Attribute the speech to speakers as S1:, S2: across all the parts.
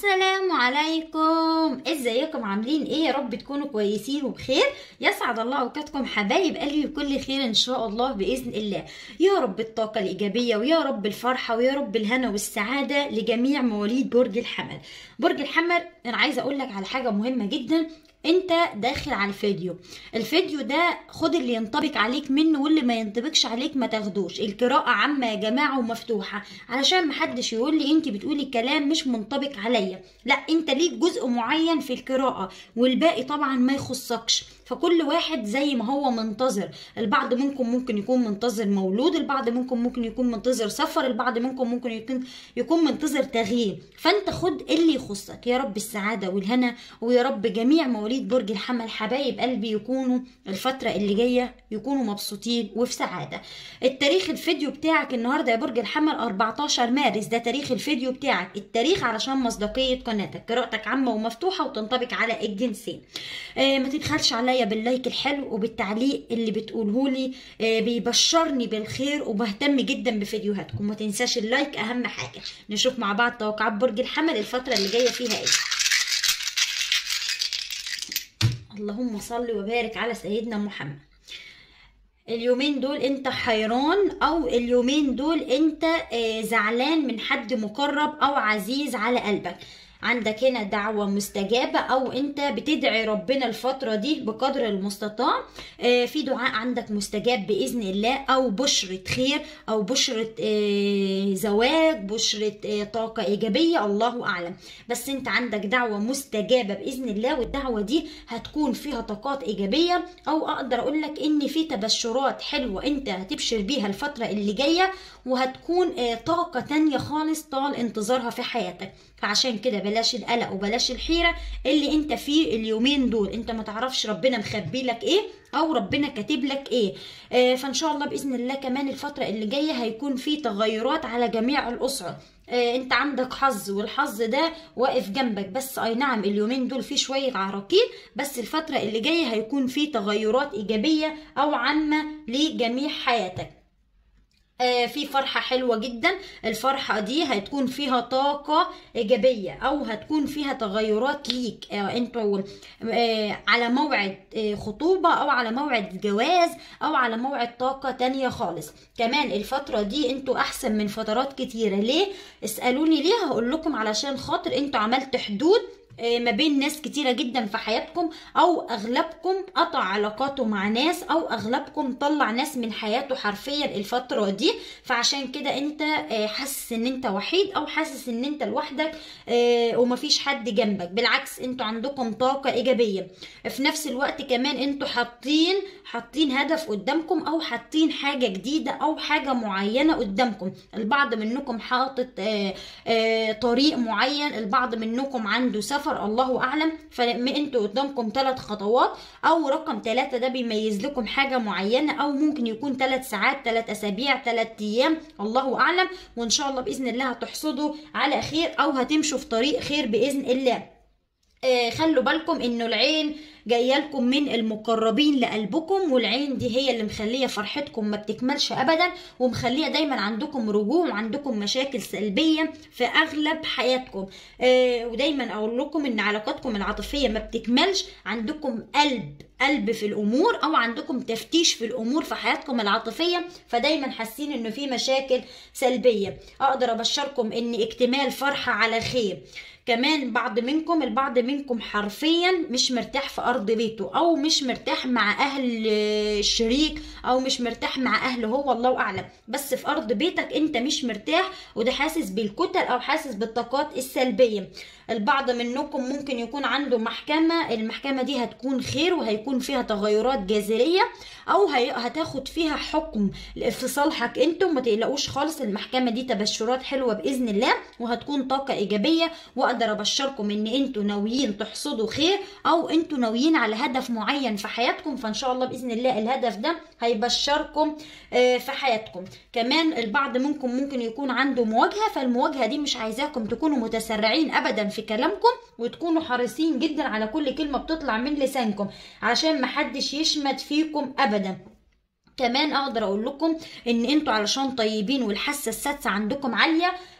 S1: السلام عليكم ازيكم عاملين ايه يا رب تكونوا كويسين وبخير يسعد الله اوقاتكم حبايب قلبي بكل خير ان شاء الله باذن الله يا رب الطاقه الايجابيه ويا رب الفرحه ويا رب الهنا والسعاده لجميع مواليد برج الحمل برج الحمل انا عايزه اقول لك على حاجه مهمه جدا انت داخل على الفيديو الفيديو ده خد اللي ينطبق عليك منه واللي ما ينطبقش عليك ما تاخدوش القراءة عامة يا جماعة ومفتوحة علشان محدش يقول لي انت بتقولي كلام مش منطبق عليا لا انت ليك جزء معين في القراءة والباقي طبعا ما يخصكش فكل واحد زي ما هو منتظر البعض منكم ممكن يكون منتظر مولود البعض منكم ممكن يكون منتظر سفر البعض منكم ممكن يكون يكون منتظر تغيير فانت خد اللي يخصك يا رب السعادة والهنا ويا رب جميع مواليد برج الحمل حبايب قلبي يكونوا الفترة اللي جاية يكونوا مبسوطين وفي سعادة التاريخ الفيديو بتاعك النهاردة يا برج الحمل 14 مارس ده تاريخ الفيديو بتاعك التاريخ علشان مصداقية قناتك قراءتك عامة ومفتوحة وتنطبق على الجنسين آه ما تبخلش عليا باللايك الحلو وبالتعليق اللي بتقوله لي آه بيبشرني بالخير وبهتم جدا بفيديوهاتكم ما تنساش اللايك اهم حاجة نشوف مع بعض توقعات برج الحمل الفترة اللي جاية فيها ايه اللهم صل وبارك على سيدنا محمد اليومين دول انت حيران او اليومين دول انت آه زعلان من حد مقرب او عزيز على قلبك عندك هنا دعوة مستجابة أو أنت بتدعي ربنا الفترة دي بقدر المستطاع آه في دعاء عندك مستجاب بإذن الله أو بشرة خير أو بشرة آه زواج بشرة آه طاقة إيجابية الله أعلم بس أنت عندك دعوة مستجابة بإذن الله والدعوة دي هتكون فيها طاقات إيجابية أو أقدر أقول لك إن في تبشرات حلوة أنت هتبشر بيها الفترة اللي جاية وهتكون طاقة تانية خالص طال انتظارها في حياتك فعشان كده بلاش القلق وبلاش الحيرة اللي انت فيه اليومين دول انت ما تعرفش ربنا مخبي لك ايه او ربنا كاتب لك ايه آه فان شاء الله باذن الله كمان الفترة اللي جاية هيكون في تغيرات على جميع الاسرة آه انت عندك حظ والحظ ده واقف جنبك بس اي نعم اليومين دول في شوية عراقيل بس الفترة اللي جاية هيكون في تغيرات ايجابية او عامة لجميع حياتك آه في فرحة حلوة جدا الفرحة دي هتكون فيها طاقة إيجابية أو هتكون فيها تغيرات ليك آه انتوا آه على موعد خطوبة أو على موعد جواز أو على موعد طاقة تانية خالص كمان الفترة دي انتوا أحسن من فترات كتيرة ليه؟ اسألوني ليه هقول لكم علشان خاطر انتوا عملت حدود ما بين ناس كتيرة جدا في حياتكم او اغلبكم قطع علاقاته مع ناس او اغلبكم طلع ناس من حياته حرفيا الفترة دي فعشان كده انت حاسس ان انت وحيد او حاسس ان انت لوحدك ومفيش حد جنبك بالعكس انتوا عندكم طاقة ايجابية في نفس الوقت كمان انتوا حاطين حاطين هدف قدامكم او حاطين حاجة جديدة او حاجة معينة قدامكم البعض منكم حاطط طريق معين البعض منكم عنده سفر سفر الله اعلم فانتوا قدامكم ثلاث خطوات او رقم ثلاثة ده بيميز لكم حاجة معينة او ممكن يكون ثلاث ساعات ثلاث اسابيع ثلاث ايام الله اعلم وان شاء الله باذن الله هتحصدوا على خير او هتمشوا في طريق خير باذن الله آه خلوا بالكم انه العين جايه لكم من المقربين لقلبكم والعين دي هي اللي مخليه فرحتكم ما بتكملش ابدا ومخليه دايما عندكم رجوع وعندكم مشاكل سلبيه في اغلب حياتكم آه ودايما اقول لكم ان علاقاتكم العاطفيه ما بتكملش عندكم قلب قلب في الامور او عندكم تفتيش في الامور في حياتكم العاطفيه فدايما حاسين انه في مشاكل سلبيه اقدر ابشركم ان اكتمال فرحه على خير كمان بعض منكم البعض منكم حرفيا مش مرتاح في ارض بيته او مش مرتاح مع اهل الشريك او مش مرتاح مع اهله هو الله اعلم بس في ارض بيتك انت مش مرتاح وده حاسس بالكتل او حاسس بالطاقات السلبيه البعض منكم ممكن يكون عنده محكمة المحكمة دي هتكون خير وهيكون فيها تغيرات جذرية او هتاخد فيها حكم في صالحك انتم ما تقلقوش خالص المحكمة دي تبشرات حلوة باذن الله وهتكون طاقة ايجابية واقدر ابشركم ان انتوا ناويين تحصدوا خير او انتوا ناويين على هدف معين في حياتكم فان شاء الله باذن الله الهدف ده هيبشركم في حياتكم كمان البعض منكم ممكن يكون عنده مواجهة فالمواجهة دي مش عايزاكم تكونوا متسرعين ابدا في كلامكم وتكونوا حريصين جدا على كل كلمة بتطلع من لسانكم عشان محدش يشمت فيكم ابدا كمان اقدر اقول لكم ان انتوا علشان طيبين والحاسه السادسه عندكم عاليه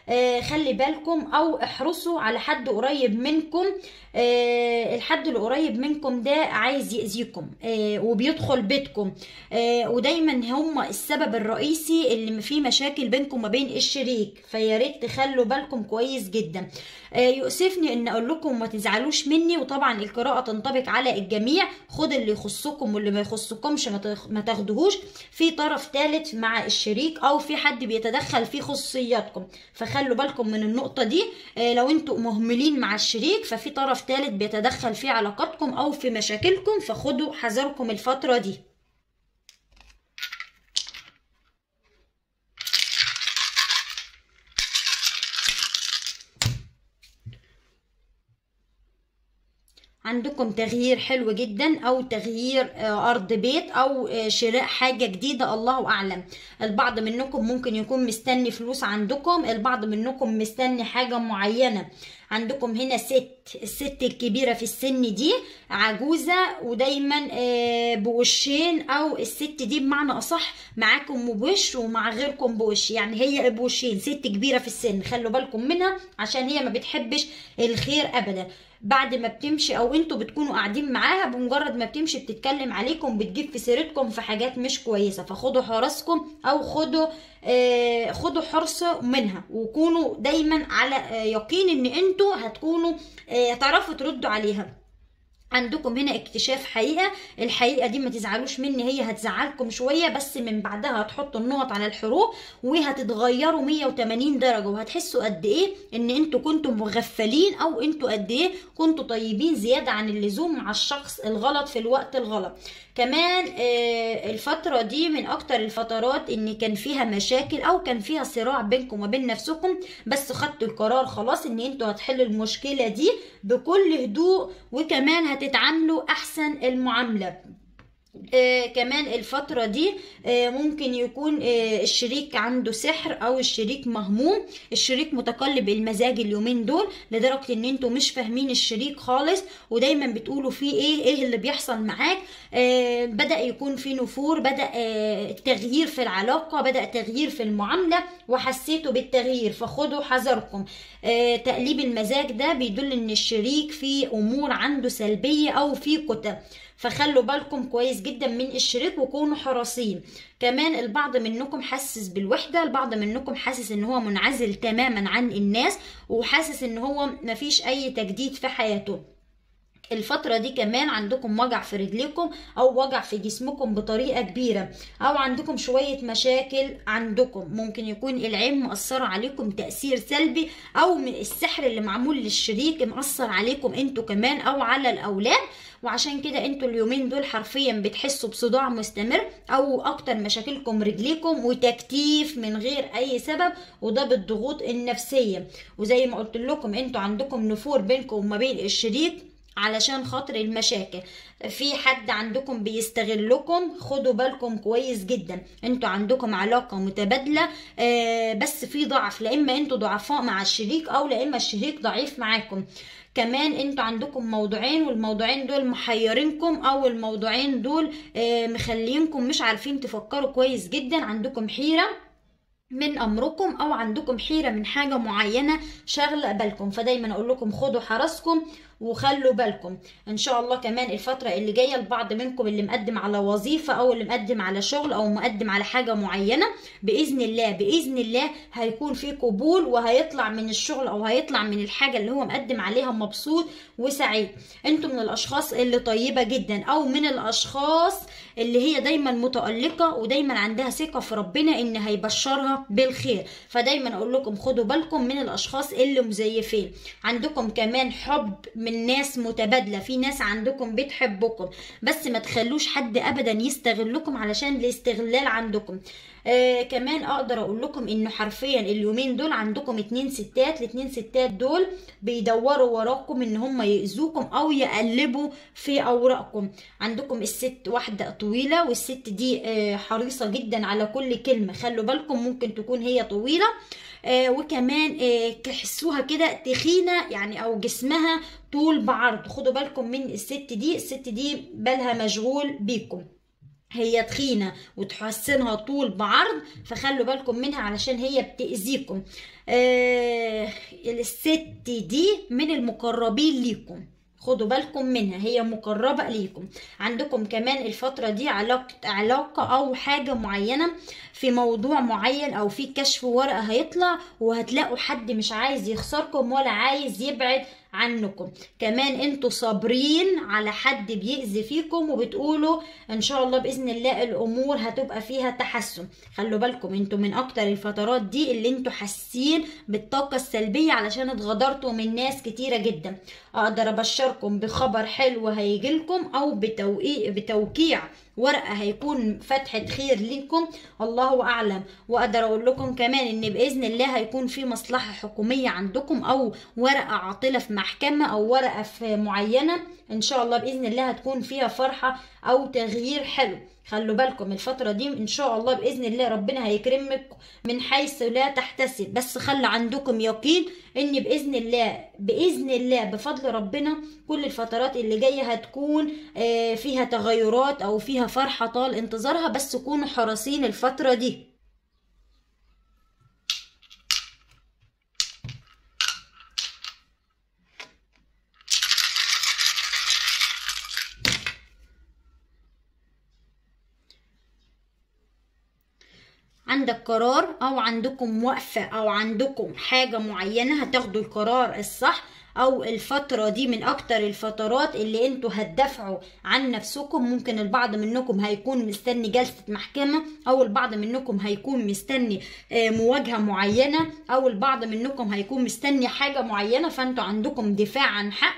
S1: آه خلي بالكم او احرصوا على حد قريب منكم آه الحد القريب منكم ده عايز يأذيكم آه وبيدخل بيتكم آه ودايما هم السبب الرئيسي اللي فيه مشاكل بينكم وما بين الشريك فيا ريت تخلوا بالكم كويس جدا آه يؤسفني ان اقول لكم ما تزعلوش مني وطبعا القراءه تنطبق على الجميع خد اللي يخصكم واللي ما يخصكمش ما تاخدوهوش في طرف ثالث مع الشريك او في حد بيتدخل في خصوصياتكم فخلوا بالكم من النقطه دي آه لو انتوا مهملين مع الشريك ففي طرف ثالث بيتدخل في علاقاتكم او في مشاكلكم فخدوا حذركم الفتره دي عندكم تغيير حلو جدا او تغيير ارض بيت او شراء حاجة جديدة الله اعلم البعض منكم ممكن يكون مستني فلوس عندكم البعض منكم مستني حاجة معينة عندكم هنا ست الست الكبيرة في السن دي عجوزة ودايما بوشين او الست دي بمعنى اصح معاكم بوش ومع غيركم بوش يعني هي بوشين ست كبيرة في السن خلوا بالكم منها عشان هي ما بتحبش الخير ابدا بعد ما بتمشي او انتوا بتكونوا قاعدين معاها بمجرد ما بتمشي بتتكلم عليكم بتجيب في سيرتكم في حاجات مش كويسه فخدوا حرصكم او خدوا آه خدوا حرص منها وكونوا دايما على آه يقين ان انتوا هتكونوا آه تعرفوا تردوا عليها عندكم هنا اكتشاف حقيقة الحقيقة دي ما تزعلوش مني هي هتزعلكم شوية بس من بعدها هتحطوا النقط على الحروف وهتتغيروا 180 درجة وهتحسوا قد ايه ان انتوا كنتوا مغفلين او انتوا قد ايه كنتوا طيبين زيادة عن اللزوم مع الشخص الغلط في الوقت الغلط كمان الفترة دي من أكتر الفترات إن كان فيها مشاكل أو كان فيها صراع بينكم وبين نفسكم بس خدتوا القرار خلاص إن انتوا هتحلوا المشكلة دي بكل هدوء وكمان هتتعاملوا أحسن المعاملة آه كمان الفترة دي آه ممكن يكون آه الشريك عنده سحر او الشريك مهموم الشريك متقلب المزاج اليومين دول لدرجة ان انتوا مش فاهمين الشريك خالص ودايما بتقولوا فيه ايه ايه اللي بيحصل معاك آه بدأ يكون في نفور بدأ آه تغيير في العلاقة بدأ تغيير في المعاملة وحسيتوا بالتغيير فخدوا حذركم آه تقليب المزاج ده بيدل ان الشريك في امور عنده سلبية او في كتب فخلوا بالكم كويس جدا من الشريك وكونوا حريصين كمان البعض منكم حاسس بالوحده البعض منكم حاسس ان هو منعزل تماما عن الناس وحاسس ان هو مفيش اي تجديد في حياته الفترة دي كمان عندكم وجع في رجليكم أو وجع في جسمكم بطريقة كبيرة أو عندكم شوية مشاكل عندكم ممكن يكون العين مأثرة عليكم تأثير سلبي أو من السحر اللي معمول للشريك مأثر عليكم انتوا كمان أو على الأولاد وعشان كده انتوا اليومين دول حرفيا بتحسوا بصداع مستمر او اكتر مشاكلكم رجليكم وتكتيف من غير اي سبب وده بالضغوط النفسيه وزي ما قلت لكم انتوا عندكم نفور بينكم وما بين الشريك علشان خاطر المشاكل في حد عندكم بيستغلكم خدوا بالكم كويس جدا انتوا عندكم علاقة متبادلة آه بس في ضعف لا اما انتوا ضعفاء مع الشريك او لا اما الشريك ضعيف معاكم كمان انتوا عندكم موضوعين والموضوعين دول محيرينكم او الموضوعين دول آه مخلينكم مش عارفين تفكروا كويس جدا عندكم حيرة من امركم او عندكم حيره من حاجه معينه شغله بالكم فدايما اقول لكم خدوا حرصكم وخلوا بالكم ان شاء الله كمان الفتره اللي جايه البعض منكم اللي مقدم على وظيفه او اللي مقدم على شغل او مقدم على حاجه معينه باذن الله باذن الله هيكون في قبول وهيطلع من الشغل او هيطلع من الحاجه اللي هو مقدم عليها مبسوط وسعيد انتم من الاشخاص اللي طيبه جدا او من الاشخاص اللي هي دايما متالقه ودايما عندها ثقه في ربنا ان هيبشرها بالخير فدايما اقول لكم خدوا بالكم من الاشخاص اللي مزيفين عندكم كمان حب من ناس متبادله في ناس عندكم بتحبكم بس ما تخلوش حد ابدا يستغلكم علشان الاستغلال عندكم آه كمان اقدر اقول لكم انه حرفيا اليومين دول عندكم اتنين ستات الاتنين ستات دول بيدوروا وراكم ان هم يأذوكم او يقلبوا في اوراقكم عندكم الست واحدة طويلة والست دي آه حريصة جدا على كل كلمة خلوا بالكم ممكن تكون هي طويلة آه وكمان آه تحسوها كده تخينة يعني او جسمها طول بعرض خدوا بالكم من الست دي الست دي بالها مشغول بيكم هي تخينة وتحسنها طول بعرض فخلوا بالكم منها علشان هي بتأذيكم آه الست دي من المقربين ليكم خدوا بالكم منها هي مقربة ليكم عندكم كمان الفترة دي علاقة علاقة أو حاجة معينة في موضوع معين أو في كشف ورقة هيطلع وهتلاقوا حد مش عايز يخسركم ولا عايز يبعد عنكم كمان انتوا صابرين على حد بيأذي فيكم وبتقولوا ان شاء الله باذن الله الامور هتبقى فيها تحسن خلوا بالكم انتوا من اكتر الفترات دي اللي انتوا حاسين بالطاقه السلبيه علشان اتغدرتوا من ناس كتيره جدا اقدر ابشركم بخبر حلو هيجيلكم او بتوقيع بتوقيع ورقه هيكون فتحه خير ليكم الله اعلم واقدر اقول لكم كمان ان باذن الله هيكون في مصلحه حكوميه عندكم او ورقه عاطله في محكمه او ورقه في معينه ان شاء الله باذن الله هتكون فيها فرحه او تغيير حلو خلوا بالكم الفترة دي ان شاء الله باذن الله ربنا هيكرمك من حيث لا تحتسب بس خلي عندكم يقين ان باذن الله باذن الله بفضل ربنا كل الفترات اللي جاية هتكون فيها تغيرات او فيها فرحة طال انتظارها بس كونوا حريصين الفترة دي عندك قرار او عندكم وقفة او عندكم حاجة معينة هتاخدوا القرار الصح او الفترة دي من اكتر الفترات اللي انتوا هتدافعوا عن نفسكم ممكن البعض منكم هيكون مستني جلسة محكمة او البعض منكم هيكون مستني مواجهة معينة او البعض منكم هيكون مستني حاجة معينة فانتوا عندكم دفاع عن حق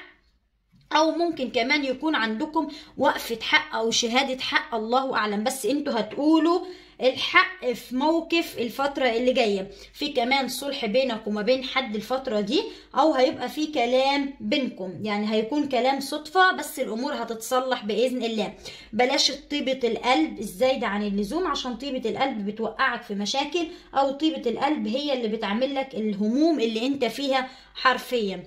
S1: او ممكن كمان يكون عندكم وقفة حق او شهادة حق الله اعلم بس انتوا هتقولوا الحق في موقف الفترة اللي جاية في كمان صلح بينك وما بين حد الفترة دي او هيبقى في كلام بينكم يعني هيكون كلام صدفة بس الامور هتتصلح باذن الله بلاش طيبة القلب الزايدة عن اللزوم عشان طيبة القلب بتوقعك في مشاكل او طيبة القلب هي اللي بتعمل لك الهموم اللي انت فيها حرفيا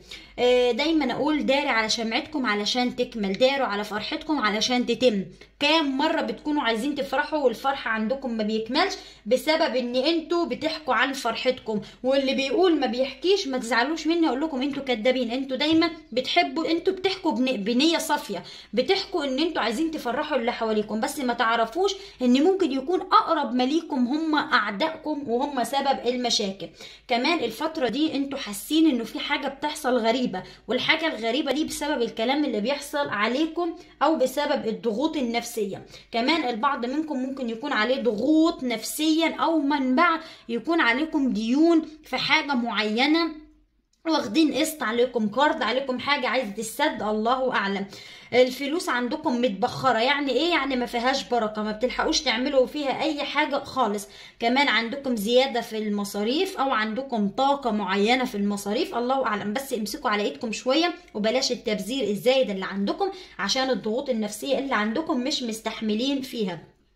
S1: دايما اقول داري على شمعتكم علشان تكمل داروا على فرحتكم علشان تتم كام مرة بتكونوا عايزين تفرحوا والفرحة عندكم ما بيكملش بسبب ان انتوا بتحكوا عن فرحتكم واللي بيقول ما بيحكيش ما تزعلوش مني اقول لكم انتوا كدابين انتوا دايما بتحبوا انتوا بتحكوا بنية صافية بتحكوا ان انتوا عايزين تفرحوا اللي حواليكم بس ما تعرفوش ان ممكن يكون اقرب مليكم هم اعدائكم وهم سبب المشاكل كمان الفترة دي انتوا حاسين انه في حاجة بتحصل غريبة والحاجة الغريبة دي بسبب الكلام اللي بيحصل عليكم او بسبب الضغوط النفسية كمان البعض منكم ممكن يكون عليه ضغوط نفسيا او من بعد يكون عليكم ديون في حاجة معينة واخدين قسط عليكم قرض عليكم حاجة عايزة تسد الله أعلم الفلوس عندكم متبخرة يعني ايه يعني ما فيهاش بركة ما بتلحقوش تعملوا فيها اي حاجة خالص كمان عندكم زيادة في المصاريف او عندكم طاقة معينة في المصاريف الله اعلم بس امسكوا على ايدكم شوية وبلاش التبذير الزايد اللي عندكم عشان الضغوط النفسية اللي عندكم مش مستحملين فيها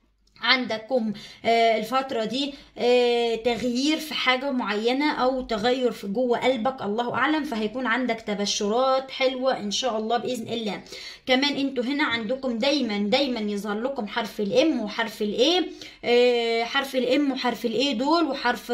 S1: عندكم الفترة دي تغيير في حاجة معينة أو تغير في جوه قلبك الله أعلم فهيكون عندك تبشرات حلوة إن شاء الله بإذن الله كمان انتوا هنا عندكم دايما دايما يظهر لكم حرف الام وحرف الايه حرف الام وحرف الايه دول وحرف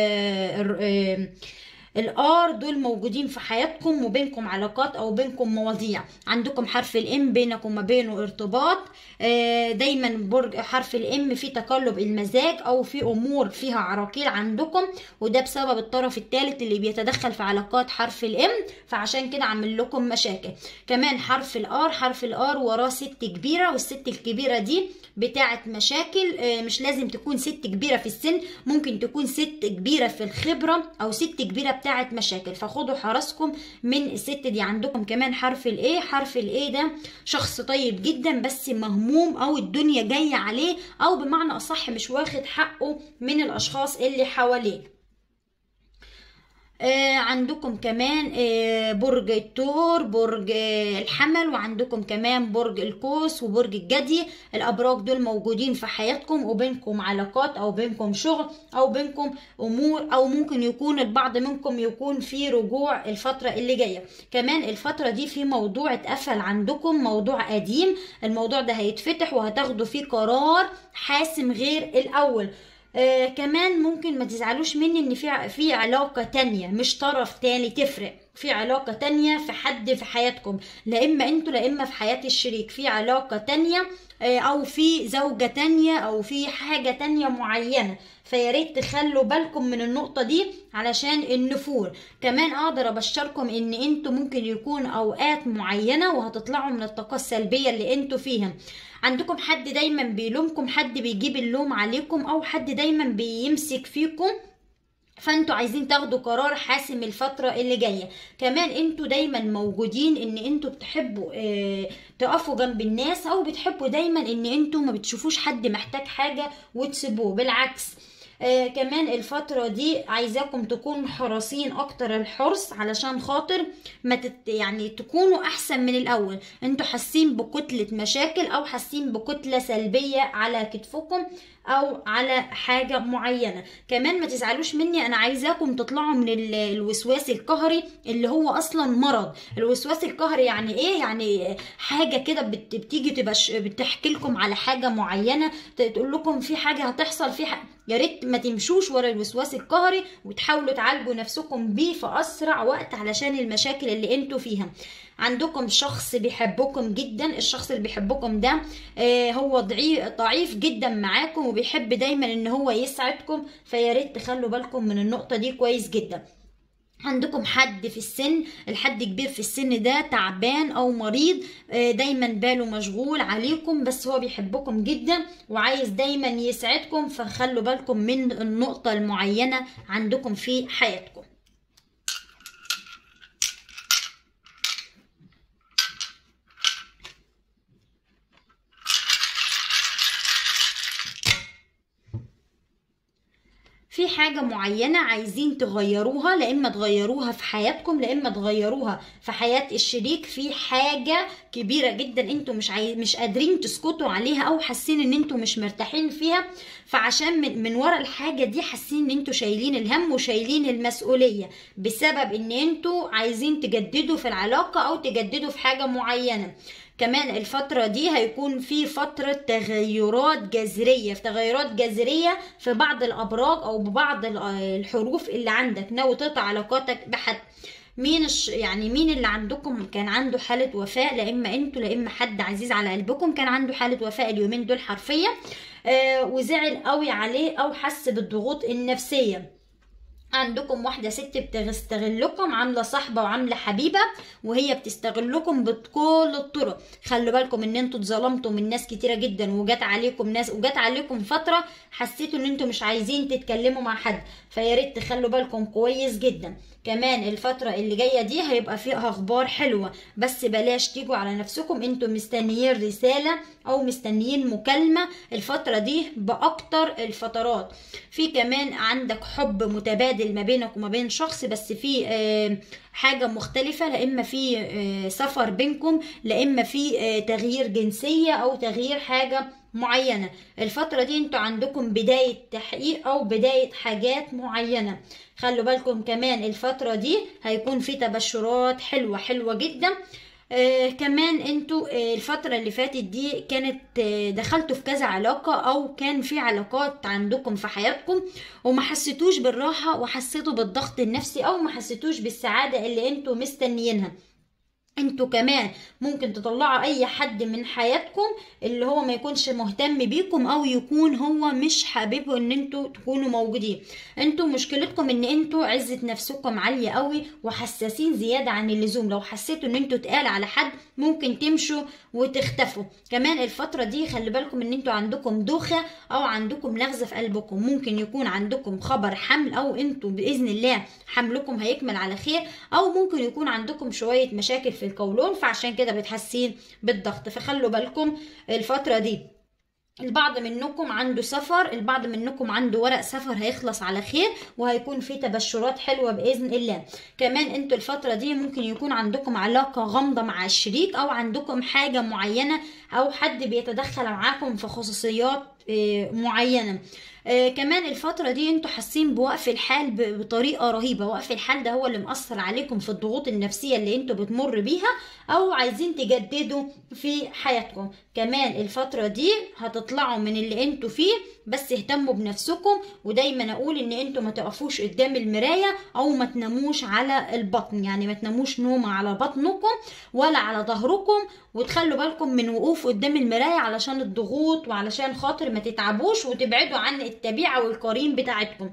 S1: ال الار دول موجودين في حياتكم وبينكم علاقات او بينكم مواضيع عندكم حرف الام بينك وما بينه ارتباط دايما برج حرف الام في تقلب المزاج او في امور فيها عراقيل عندكم وده بسبب الطرف الثالث اللي بيتدخل في علاقات حرف الام فعشان كده عامل لكم مشاكل كمان حرف الار حرف الار وراه ست كبيره والست الكبيره دي بتاعت مشاكل مش لازم تكون ست كبيره في السن ممكن تكون ست كبيره في الخبره او ست كبيره بتاعت مشاكل فخدوا حرصكم من الست دي عندكم كمان حرف الايه حرف الايه ده شخص طيب جدا بس مهموم او الدنيا جايه عليه او بمعنى اصح مش واخد حقه من الاشخاص اللي حواليه آه عندكم كمان آه برج الثور برج آه الحمل وعندكم كمان برج القوس وبرج الجدي الابراج دول موجودين في حياتكم وبينكم علاقات او بينكم شغل او بينكم امور او ممكن يكون البعض منكم يكون في رجوع الفتره اللي جايه كمان الفتره دي في موضوع اتقفل عندكم موضوع قديم الموضوع ده هيتفتح وهتاخدوا فيه قرار حاسم غير الاول آه كمان ممكن ما تزعلوش مني ان في في علاقة تانية مش طرف تاني تفرق في علاقة تانية في حد في حياتكم لا اما انتوا لا اما في حياة الشريك في علاقة تانية آه او في زوجة تانية او في حاجة تانية معينة فيا ريت تخلوا بالكم من النقطة دي علشان النفور كمان اقدر ابشركم ان انتوا ممكن يكون اوقات معينة وهتطلعوا من الطاقة السلبية اللي انتوا فيها عندكم حد دايما بيلومكم حد بيجيب اللوم عليكم او حد دايما بيمسك فيكم فانتوا عايزين تاخدوا قرار حاسم الفترة اللي جاية كمان انتوا دايما موجودين ان انتوا بتحبوا اه تقفوا جنب الناس او بتحبوا دايما ان انتوا ما بتشوفوش حد محتاج حاجة وتسيبوه بالعكس آه كمان الفترة دي عايزاكم تكونوا حريصين اكتر الحرص علشان خاطر ما تت يعني تكونوا احسن من الاول انتوا حاسين بكتلة مشاكل او حاسين بكتلة سلبية على كتفكم او على حاجة معينة كمان ما تزعلوش مني انا عايزاكم تطلعوا من الوسواس القهري اللي هو اصلا مرض الوسواس القهري يعني ايه يعني حاجة كده بتيجي تبقى بتحكي لكم على حاجة معينة تقول لكم في حاجة هتحصل في حاجة يا ريت ما تمشوش ورا الوسواس القهري وتحاولوا تعالجوا نفسكم بيه في اسرع وقت علشان المشاكل اللي انتوا فيها عندكم شخص بيحبكم جدا الشخص اللي بيحبكم ده آه هو ضعيف ضعيف جدا معاكم وبيحب دايما ان هو يسعدكم فيا ريت تخلوا بالكم من النقطه دي كويس جدا عندكم حد في السن الحد كبير في السن ده تعبان او مريض دايما باله مشغول عليكم بس هو بيحبكم جدا وعايز دايما يسعدكم فخلوا بالكم من النقطة المعينة عندكم في حياتكم في حاجة معينة عايزين تغيروها لا إما تغيروها في حياتكم لا إما تغيروها في حياة الشريك في حاجة كبيرة جدا انتوا مش عاي... مش قادرين تسكتوا عليها أو حاسين إن انتوا مش مرتاحين فيها فعشان من, من ورا الحاجة دي حاسين إن انتوا شايلين الهم وشايلين المسؤولية بسبب إن انتوا عايزين تجددوا في العلاقة أو تجددوا في حاجة معينة كمان الفترة دي هيكون في فترة تغيرات جذرية في تغيرات جذرية في بعض الأبراج أو ببعض الحروف اللي عندك ناوي تقطع علاقاتك بحد مين الش... يعني مين اللي عندكم كان عنده حالة وفاة لا إما انتوا لا إما حد عزيز على قلبكم كان عنده حالة وفاة اليومين دول حرفيا آه وزعل قوي عليه أو حس بالضغوط النفسية عندكم واحدة ست بتستغلكم عاملة صاحبة وعاملة حبيبة وهي بتستغلكم بكل الطرق خلوا بالكم ان انتوا اتظلمتوا من ناس كتيرة جدا وجات عليكم ناس وجات عليكم فترة حسيتوا ان انتوا مش عايزين تتكلموا مع حد فيا ريت تخلوا بالكم كويس جدا كمان الفترة اللي جاية دي هيبقى فيها اخبار حلوة بس بلاش تيجوا على نفسكم انتوا مستنيين رسالة او مستنيين مكالمة الفترة دي باكتر الفترات في كمان عندك حب متبادل ما بينك وما بين شخص بس في آه حاجة مختلفة لا إما في آه سفر بينكم لا إما في آه تغيير جنسية أو تغيير حاجة معينة الفترة دي انتوا عندكم بداية تحقيق او بداية حاجات معينة خلوا بالكم كمان الفترة دي هيكون في تبشرات حلوة حلوة جدا آه كمان انتوا آه الفترة اللي فاتت دي كانت آه دخلتوا في كذا علاقة او كان في علاقات عندكم في حياتكم وما حسيتوش بالراحة وحسيتوا بالضغط النفسي او ما حسيتوش بالسعادة اللي انتوا مستنيينها انتوا كمان ممكن تطلعوا اي حد من حياتكم اللي هو ما يكونش مهتم بيكم او يكون هو مش حاببه ان انتوا تكونوا موجودين انتوا مشكلتكم ان انتوا عزة نفسكم عالية قوي وحساسين زيادة عن اللزوم لو حسيتوا ان انتوا تقال على حد ممكن تمشوا وتختفوا كمان الفترة دي خلي بالكم ان انتوا عندكم دوخة او عندكم نغزة في قلبكم ممكن يكون عندكم خبر حمل او انتوا باذن الله حملكم هيكمل على خير او ممكن يكون عندكم شوية مشاكل في القولون فعشان كده بتحسين بالضغط فخلوا بالكم الفترة دي البعض منكم عنده سفر البعض منكم عنده ورق سفر هيخلص على خير وهيكون في تبشرات حلوة بإذن الله كمان انتوا الفترة دي ممكن يكون عندكم علاقة غامضة مع الشريك أو عندكم حاجة معينة أو حد بيتدخل معاكم في خصوصيات آه، معينة آه كمان الفترة دي انتوا حاسين بوقف الحال ب- بطريقة رهيبة وقف الحال ده هو اللي مأثر عليكم في الضغوط النفسية اللي انتوا بتمر بيها او عايزين تجددوا في حياتكم كمان الفترة دي هتطلعوا من اللي انتوا فيه بس اهتموا بنفسكم ودايما اقول ان انتوا ما تقفوش قدام المراية او ما تناموش على البطن يعني ما تناموش نوم على بطنكم ولا على ظهركم وتخلوا بالكم من وقوف قدام المراية علشان الضغوط وعلشان خاطر ما تتعبوش وتبعدوا عن الطبيعة والقرين بتاعتكم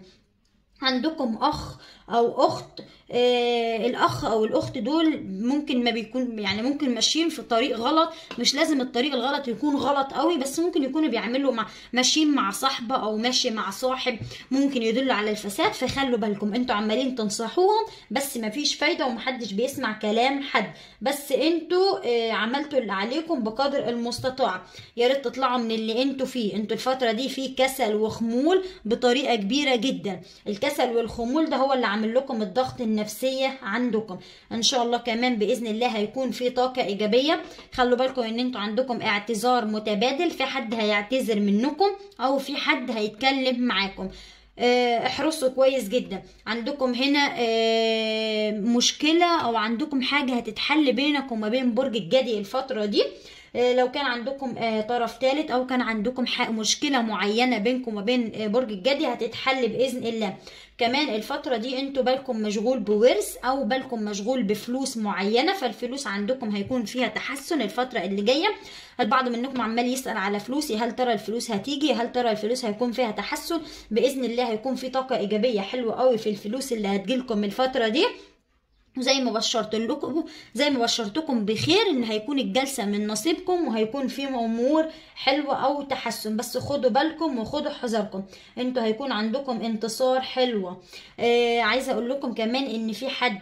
S1: عندكم اخ او اخت آه الاخ او الاخت دول ممكن ما بيكون يعني ممكن ماشيين في طريق غلط مش لازم الطريق الغلط يكون غلط قوي بس ممكن يكونوا بيعملوا مع ماشيين مع صاحبه او ماشي مع صاحب ممكن يدل على الفساد فخلوا بالكم انتوا عمالين تنصحوهم بس ما فيش فايده ومحدش بيسمع كلام حد بس انتوا آه عملتوا اللي عليكم بقدر المستطاع يا ريت تطلعوا من اللي انتوا فيه انتوا الفتره دي في كسل وخمول بطريقه كبيره جدا الكسل والخمول ده هو اللي عامل لكم الضغط النفسيه عندكم ان شاء الله كمان باذن الله هيكون في طاقه ايجابيه خلوا بالكم ان انتوا عندكم اعتذار متبادل في حد هيعتذر منكم او في حد هيتكلم معاكم آه، احرصوا كويس جدا عندكم هنا آه، مشكلة او عندكم حاجة هتتحل بينك وما بين برج الجدي الفترة دي آه، لو كان عندكم آه، طرف ثالث او كان عندكم ح- مشكلة معينة بينكم وبين آه، برج الجدي هتتحل باذن الله كمان الفترة دي انتوا بالكم مشغول بورث او بالكم مشغول بفلوس معينة فالفلوس عندكم هيكون فيها تحسن الفترة اللي جاية البعض منكم عمال يسأل على فلوسي هل ترى الفلوس هتيجي هل ترى الفلوس هيكون فيها تحسن بإذن الله هيكون في طاقة إيجابية حلوة قوي في الفلوس اللي هتجيلكم الفترة دي وزي ما بشرت لكم زي ما بشرتكم بخير ان هيكون الجلسه من نصيبكم وهيكون في امور حلوه او تحسن بس خدوا بالكم وخدوا حذركم انتوا هيكون عندكم انتصار حلوه آه عايزه اقول لكم كمان ان في حد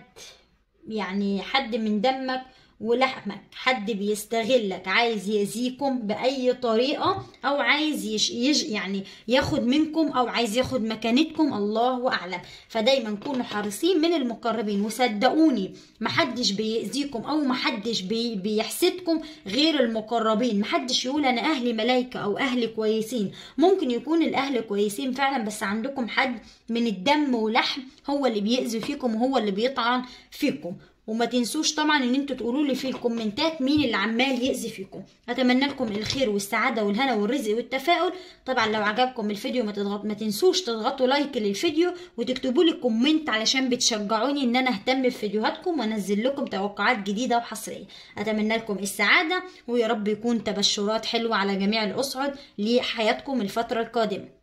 S1: يعني حد من دمك ولحمك حد بيستغلك عايز يأذيكم بأي طريقة أو عايز يش يش يعني ياخد منكم أو عايز ياخد مكانتكم الله أعلم فدايما كونوا حريصين من المقربين وصدقوني محدش بيأذيكم أو محدش بي بيحسدكم غير المقربين محدش يقول أنا أهلي ملايكة أو أهلي كويسين ممكن يكون الأهل كويسين فعلا بس عندكم حد من الدم ولحم هو اللي بيأذي فيكم وهو اللي بيطعن فيكم وما تنسوش طبعا ان انتوا تقولوا لي في الكومنتات مين اللي عمال يأذي فيكم اتمنى لكم الخير والسعاده والهنا والرزق والتفاؤل طبعا لو عجبكم الفيديو ما تضغط ما تنسوش تضغطوا لايك للفيديو وتكتبوا لي كومنت علشان بتشجعوني ان انا اهتم بفيديوهاتكم وانزل لكم توقعات جديده وحصريه اتمنى لكم السعاده ويا رب يكون تبشرات حلوه على جميع الاصعد لحياتكم الفتره القادمه